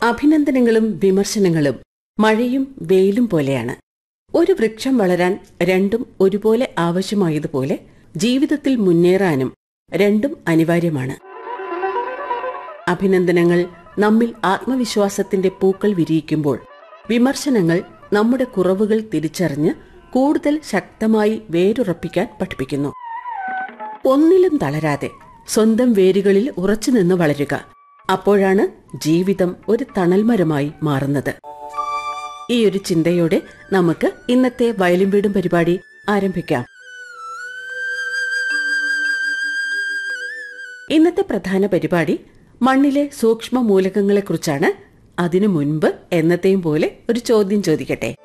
അഭിനന്ദനങ്ങളും വിമർശനങ്ങളും മഴയും വെയിലും പോലെയാണ് ഒരു വൃക്ഷം വളരാൻ രണ്ടും ഒരുപോലെ ആവശ്യമായതുപോലെ ജീവിതത്തിൽ മുന്നേറാനും രണ്ടും അനിവാര്യമാണ് അഭിനന്ദനങ്ങൾ നമ്മിൽ ആത്മവിശ്വാസത്തിന്റെ പൂക്കൾ വിരിയിക്കുമ്പോൾ വിമർശനങ്ങൾ നമ്മുടെ കുറവുകൾ തിരിച്ചറിഞ്ഞ് കൂടുതൽ ശക്തമായി വേരുറപ്പിക്കാൻ പഠിപ്പിക്കുന്നു ഒന്നിലും തളരാതെ സ്വന്തം വേരുകളിൽ ഉറച്ചുനിന്ന് വളരുക അപ്പോഴാണ് ജീവിതം ഒരു തണൽമരമായി മാറുന്നത് ഈ ഒരു ചിന്തയോടെ നമുക്ക് ഇന്നത്തെ വയലിൻ വീടും പരിപാടി ആരംഭിക്കാം ഇന്നത്തെ പ്രധാന പരിപാടി മണ്ണിലെ സൂക്ഷ്മ മൂലകങ്ങളെക്കുറിച്ചാണ് അതിനു മുൻപ് എന്നത്തെയും പോലെ ഒരു ചോദ്യം ചോദിക്കട്ടെ